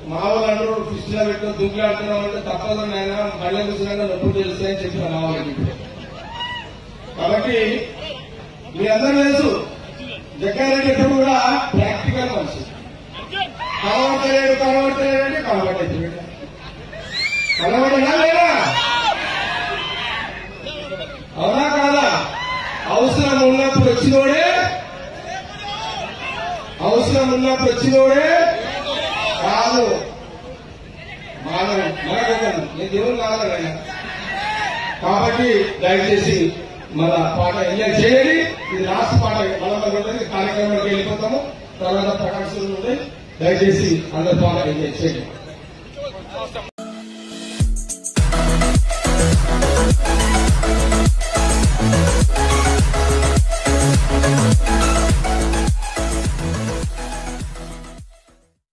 మా వాళ్ళు అంటారు ఫిష్లో పెట్టిన దుంకులు అంటున్నాం అంటే తప్పదు నాయన మళ్ళీ కూర్చున్నాక నొప్పులు తెలుస్తాయని చెప్పిన మా వాళ్ళకి ఇప్పుడు. కాబట్టి మీ అందరూ తెలుసు జగ్గారెడ్డి ఎప్పుడు కూడా ప్రాక్టికల్ మనిషి కలవట్టలేడు కలవట్టలేడు అంటే కలవట్టలేదు కలవటనా లేదా అవునా కాదా అవసరం ఉన్నప్పుడు వచ్చినోడే అవసరం ఉన్నప్పుడు వచ్చినోడే కాదు మానవు మనకొకరు నేను దేవుడు కావాలన్నా కాబట్టి దయచేసి మన పాట ఎంజాయ్ చేయండి ఇది లాస్ట్ పాట మనం కార్యక్రమానికి వెళ్ళిపోతాము తర్వాత ప్రకాశం నుండి దయచేసి అందరి పాట ఎంజాయ్ చేయండి